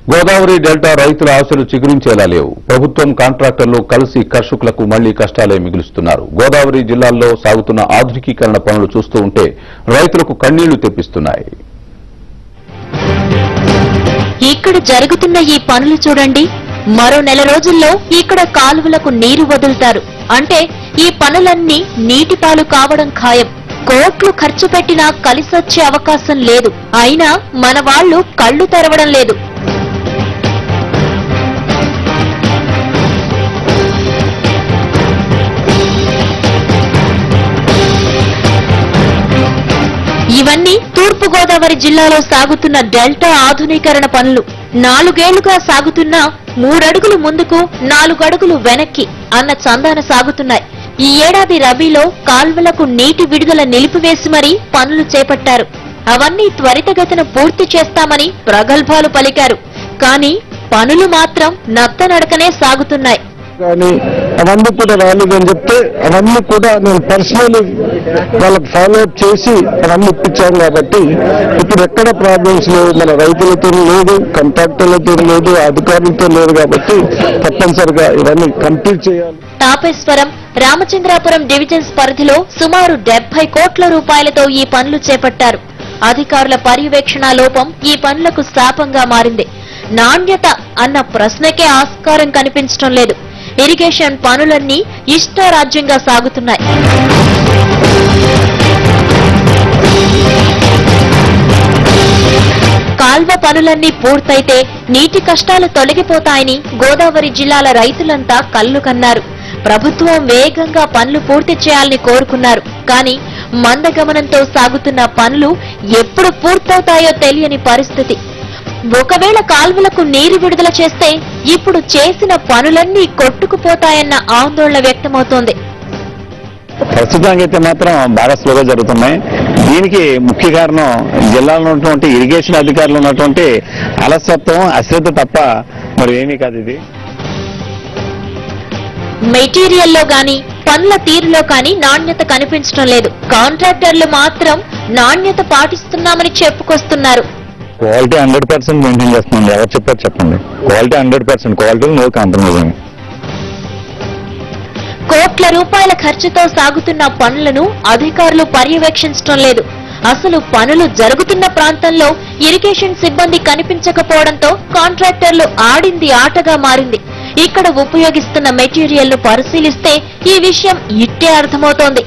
Godavari delta రైతుల ఆశలు చిగురించేలా లేవు ప్రభుత్వం కాంట్రాక్టర్లు కలిసి కర్షకులకు మళ్లీ కష్టాలే మిగులుస్తున్నారు గోదావరి జిల్లాల్లో సాగుతున్న ఆధునికీకరణ పనులు చూస్తూ ఉంటే రైతులకు కన్నీళ్లు తెప్పిస్తున్నాయి ఇక్కడ జరుగుతున్న ఈ పనులు చూడండి మరో నెల రోజుల్లో ఇక్కడ కాలువలకు నీరు వదులుతారు అంటే ఈ పనులన్నీ నీటి పాలు కావడం ఖాయం కోట్లు ఖర్చు పెట్టినా కలిసొచ్చే అవకాశం లేదు అయినా మన వాళ్ళు కళ్ళు తెరవడం లేదు ఇవన్నీ తూర్పు గోదావరి జిల్లాలో సాగుతున్న డెల్టా ఆధునీకరణ పనులు నాలుగేళ్లుగా సాగుతున్న మూడడుగులు ముందుకు నాలుగు అడుగులు వెనక్కి అన్న చందాన సాగుతున్నాయి ఈ ఏడాది రబీలో కాల్వలకు నీటి విడుదల నిలిపివేసి మరీ పనులు చేపట్టారు అవన్నీ త్వరితగతిన పూర్తి చేస్తామని ప్రగల్భాలు పలికారు కానీ పనులు మాత్రం నత్తనడకనే సాగుతున్నాయి కానీ అవన్నీ కూడా రాలేదని చెప్తే అవన్నీ కూడా నేను పర్సనలీ వాళ్ళకి ఫాలో అప్ చేసి అవన్నీ ఇప్పించాను కాబట్టి ఇప్పుడు ఎక్కడ ప్రాబ్లమ్స్ లేవు మన రైతులతో లేదు కాంట్రాక్టర్లతో లేదు అధికారులతో లేదు కాబట్టి తప్పనిసరిగా ఇవన్నీ కంప్లీట్ చేయాలి తాపేశ్వరం రామచంద్రాపురం డివిజన్స్ పరిధిలో సుమారు డెబ్బై కోట్ల రూపాయలతో ఈ పనులు చేపట్టారు అధికారుల పర్యవేక్షణ లోపం ఈ పనులకు శాపంగా మారింది నాణ్యత అన్న ప్రశ్నకే ఆస్కారం కనిపించడం లేదు ఇరిగేషన్ పనులన్నీ ఇష్టారాజ్యంగా సాగుతున్నాయి కాల్వ పనులన్నీ పూర్తయితే నీటి కష్టాలు తొలగిపోతాయని గోదావరి జిల్లాల రైతులంతా కళ్ళు కన్నారు ప్రభుత్వం వేగంగా పనులు పూర్తి చేయాలని కోరుకున్నారు కానీ మందగమనంతో సాగుతున్న పనులు ఎప్పుడు పూర్తవుతాయో తెలియని పరిస్థితి ఒకవేళ కాల్వలకు నీరు విడుదల చేస్తే ఇప్పుడు చేసిన పనులన్నీ కొట్టుకుపోతాయన్న ఆందోళన వ్యక్తమవుతోంది ప్రస్తుతానికి అయితే మాత్రం బాగా స్లోగా జరుగుతున్నాయి దీనికి ముఖ్య కారణం జిల్లాలో ఉన్నటువంటి ఇరిగేషన్ అధికారులు ఉన్నటువంటి అలసత్వం అశ్రద్ధ తప్ప మరి ఏమీ కాదు ఇది మెటీరియల్లో గాని పనుల తీరులో కానీ నాణ్యత కనిపించడం లేదు కాంట్రాక్టర్లు మాత్రం నాణ్యత పాటిస్తున్నామని చెప్పుకొస్తున్నారు క్వాలిటీ హండ్రెడ్ పర్సెంట్ మెయింటైన్ చేస్తుంది ఎవరు చెప్పారు చెప్పండి quality hundred percent quality no compromise అని కోట్ల రూపాయల ఖర్చుతో సాగుతున్న పనులను అధికారులు పర్యవేక్షించడం లేదు అసలు పనులు జరుగుతున్న ప్రాంతంలో ఇరిగేషన్ సిబ్బంది కనిపించకపోవడంతో కాంట్రాక్టర్లు ఆడింది ఆటగా మారింది ఇక్కడ ఉపయోగిస్తున్న మెటీరియల్ ను పరిశీలిస్తే ఈ విషయం ఇట్టే అర్థమవుతోంది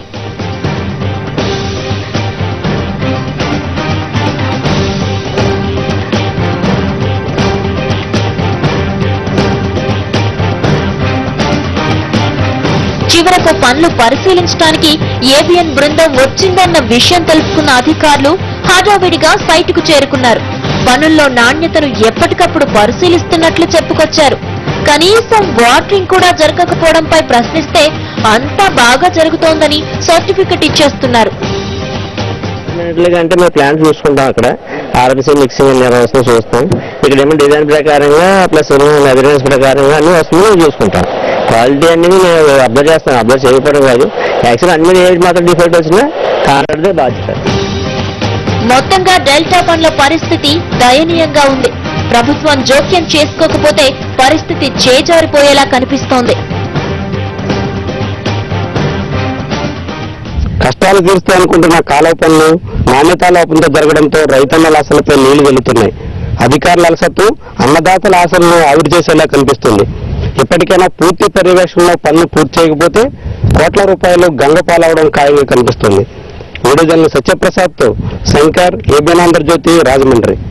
చివరకు పనులు పరిశీలించడానికి ఏబిఎన్ బృందం వచ్చిందన్న విషయం తెలుసుకున్న అధికారులు హడావిడిగా సైటుకు చేరుకున్నారు పనుల్లో నాణ్యతను ఎప్పటికప్పుడు పరిశీలిస్తున్నట్లు చెప్పుకొచ్చారు కనీసం వాటరింగ్ కూడా జరగకపోవడంపై ప్రశ్నిస్తే అంతా బాగా జరుగుతోందని సర్టిఫికెట్ ఇచ్చేస్తున్నారు డెఫినెట్లీగా అంటే మేము ప్లాన్ చూసుకుంటాం అక్కడ ఆర్ఎంసీ మిక్సింగ్ అన్ని అవసరం చూస్తాం ఇక్కడ ఏమో డిజైన్ ప్రకారంగా ప్లస్ ఎవిడెన్స్ ప్రకారంగా అన్ని వస్తుంది మేము చూసుకుంటాం క్వాలిటీ అనేది మేము అబ్జర్వ్ చేస్తాం అబ్జర్వ్ చేయకపోవడం కాదు యాక్చువల్ అన్ని ఏది మాత్రం డిఫెక్ట్ వచ్చినా కారణదే బాధ్యత మొత్తంగా డెల్టా పనుల పరిస్థితి దయనీయంగా ఉంది ప్రభుత్వం జోక్యం చేసుకోకపోతే పరిస్థితి చేజారిపోయేలా కనిపిస్తోంది కష్టాలు తీరుస్తాయి అనుకుంటున్న కాలువ పనులు నాణ్యతా లోపంతో జరగడంతో రైతన్నల ఆశలపై నీళ్లు వెళుతున్నాయి అధికారుల అలసత్వం అన్నదాతల ఆశలను ఆవిరి చేసేలా కనిపిస్తుంది ఇప్పటికైనా పూర్తి పర్యవేక్షణలో పనులు పూర్తి చేయకపోతే కోట్ల రూపాయలు గంగ పాలవడం ఖాయంగా కనిపిస్తుంది వీడియో జర్నలిస్ట్ సత్యప్రసాద్తో శంకర్ ఏబిఎన్ ఆంధ్రజ్యోతి రాజమండ్రి